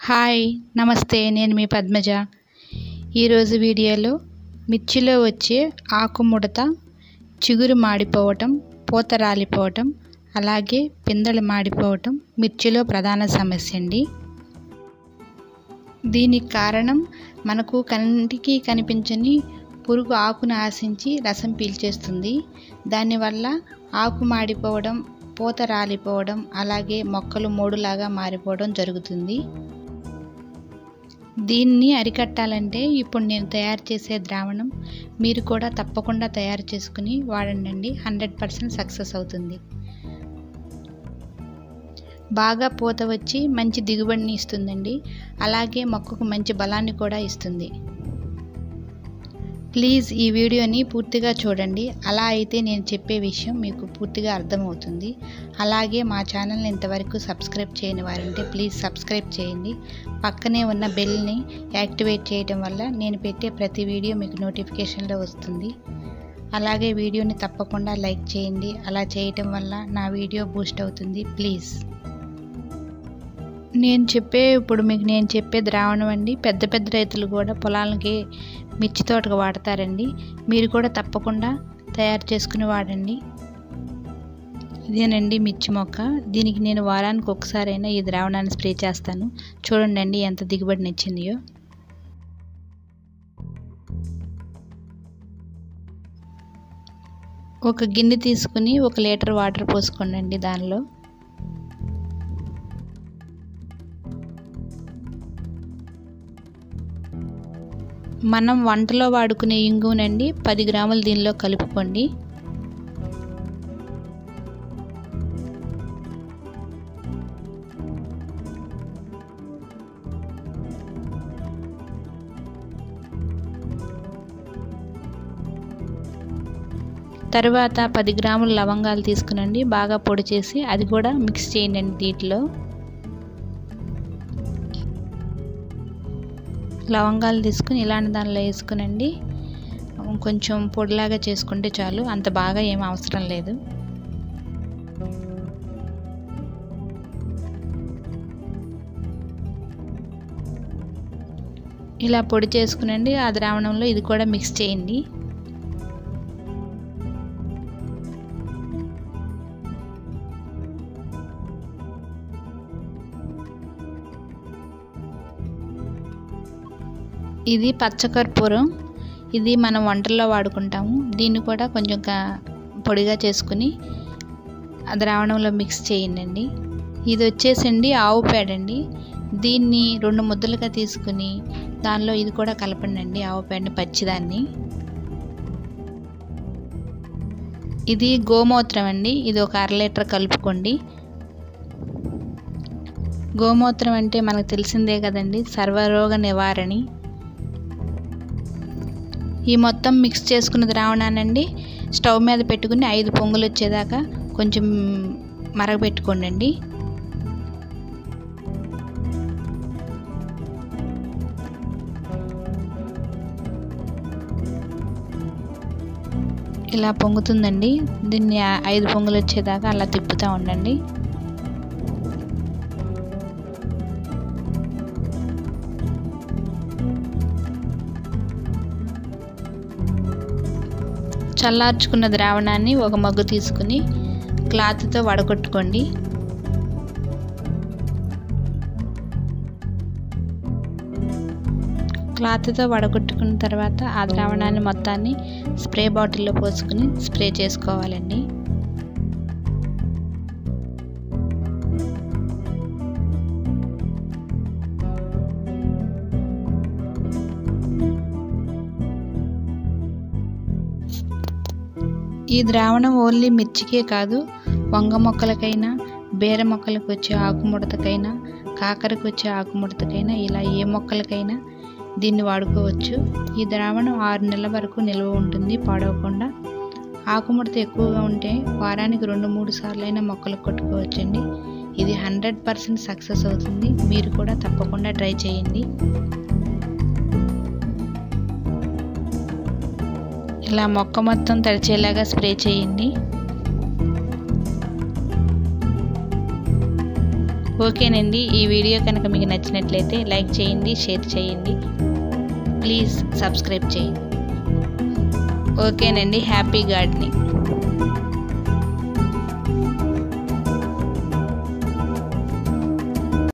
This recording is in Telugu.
హాయ్ నమస్తే నేను మీ పద్మజ ఈరోజు వీడియోలో మిర్చిలో వచ్చే ఆకుముడత చిగురు మాడిపోవటం పూత రాలిపోవటం అలాగే పిందెలు మాడిపోవటం మిర్చిలో ప్రధాన సమస్య అండి దీనికి కారణం మనకు కంటికి కనిపించని పురుగు ఆకును ఆశించి రసం పీల్చేస్తుంది దానివల్ల ఆకు మాడిపోవడం పూత రాలిపోవడం అలాగే మొక్కలు మోడులాగా మారిపోవడం జరుగుతుంది దీన్ని అరికట్టాలంటే ఇప్పుడు నేను తయారు చేసే ద్రావణం మీరు కూడా తప్పకుండా తయారు చేసుకుని వాడండి హండ్రెడ్ పర్సెంట్ సక్సెస్ అవుతుంది బాగా పూత వచ్చి మంచి దిగుబడిని ఇస్తుందండి అలాగే మొక్కకు మంచి బలాన్ని కూడా ఇస్తుంది ప్లీజ్ ఈ వీడియోని పూర్తిగా చూడండి అలా అయితే నేను చెప్పే విషయం మీకు పూర్తిగా అర్థమవుతుంది అలాగే మా ఛానల్ని ఇంతవరకు సబ్స్క్రైబ్ చేయని వారంటే ప్లీజ్ సబ్స్క్రైబ్ చేయండి పక్కనే ఉన్న బెల్ని యాక్టివేట్ చేయడం వల్ల నేను పెట్టే ప్రతి వీడియో మీకు నోటిఫికేషన్లో వస్తుంది అలాగే వీడియోని తప్పకుండా లైక్ చేయండి అలా చేయటం వల్ల నా వీడియో బూస్ట్ అవుతుంది ప్లీజ్ నేను చెప్పే ఇప్పుడు మీకు నేను చెప్పే ద్రావణం అండి పెద్ద పెద్ద రైతులు కూడా పొలాలకి మిర్చి తోటకు వాడతారండి మీరు కూడా తప్పకుండా తయారు చేసుకుని వాడండి ఇదేనండి మిర్చి మొక్క దీనికి నేను వారానికి ఒకసారైనా ఈ ద్రావణాన్ని స్ప్రే చేస్తాను చూడండి అండి ఎంత దిగుబడినిచ్చిందియో ఒక గిన్నె తీసుకుని ఒక లీటర్ వాటర్ పోసుకోండి దానిలో మనం వంటలో వాడుకునే ఇంగువనండి పది గ్రాములు దీనిలో కలుపుకోండి తర్వాత పది గ్రాముల లవంగాలు తీసుకునండి బాగా పొడి చేసి అది కూడా మిక్స్ చేయండి దీంట్లో లవంగాలు తీసుకుని ఇలాంటి దానిలో వేసుకునండి కొంచెం పొడిలాగా చేసుకుంటే చాలు అంత బాగా ఏం అవసరం లేదు ఇలా పొడి చేసుకునండి ఆ ద్రావణంలో ఇది కూడా మిక్స్ చేయండి ఇది పచ్చకర్పూరం ఇది మనం వంటల్లో వాడుకుంటాము దీన్ని కూడా కొంచెం పొడిగా చేసుకుని ద్రావణంలో మిక్స్ చేయండి ఇది వచ్చేసండి ఆవు పేడ అండి దీన్ని రెండు ముద్దలుగా తీసుకుని దానిలో ఇది కూడా కలపండి ఆవు పేడని పచ్చిదాన్ని ఇది గోమూత్రం అండి ఇది ఒక అర లీటర్ కలుపుకోండి గోమూత్రం అంటే మనకు తెలిసిందే కదండి సర్వరోగ నివారణి ఈ మొత్తం మిక్స్ చేసుకున్న ద్రావణానండి స్టవ్ మీద పెట్టుకుని ఐదు పొంగులు వచ్చేదాకా కొంచెం మరగబెట్టుకోండి ఇలా పొంగుతుందండి దీన్ని ఐదు పొంగులు వచ్చేదాకా అలా తిప్పుతూ ఉండండి చల్లార్చుకున్న ద్రావణాన్ని ఒక మగ్గు తీసుకుని క్లాత్తో వడగొట్టుకోండి క్లాత్తో వడగొట్టుకున్న తర్వాత ఆ ద్రావణాన్ని మొత్తాన్ని స్ప్రే బాటిల్లో పోసుకుని స్ప్రే చేసుకోవాలండి ఈ ద్రావణం ఓన్లీ మిర్చికే కాదు వంగ మొక్కలకైనా బేర మొక్కలకు వచ్చే ఆకుముడతకైనా కాకరకు వచ్చే ఆకుముడతకైనా ఇలా ఏ మొక్కలకైనా దీన్ని వాడుకోవచ్చు ఈ ద్రావణం ఆరు నెలల వరకు నిల్వ ఉంటుంది పాడవకుండా ఆకుముడత ఎక్కువగా ఉంటే వారానికి రెండు మూడు సార్లు అయినా మొక్కలు కొట్టుకోవచ్చండి ఇది హండ్రెడ్ పర్సెంట్ సక్సెస్ అవుతుంది మీరు కూడా తప్పకుండా ట్రై చేయండి ఇలా మొక్క మొత్తం తడిచేలాగా స్ప్రే చేయండి ఓకేనండి ఈ వీడియో కనుక మీకు నచ్చినట్లయితే లైక్ చేయండి షేర్ చేయండి ప్లీజ్ సబ్స్క్రైబ్ చేయండి ఓకేనండి హ్యాపీ గార్డెనింగ్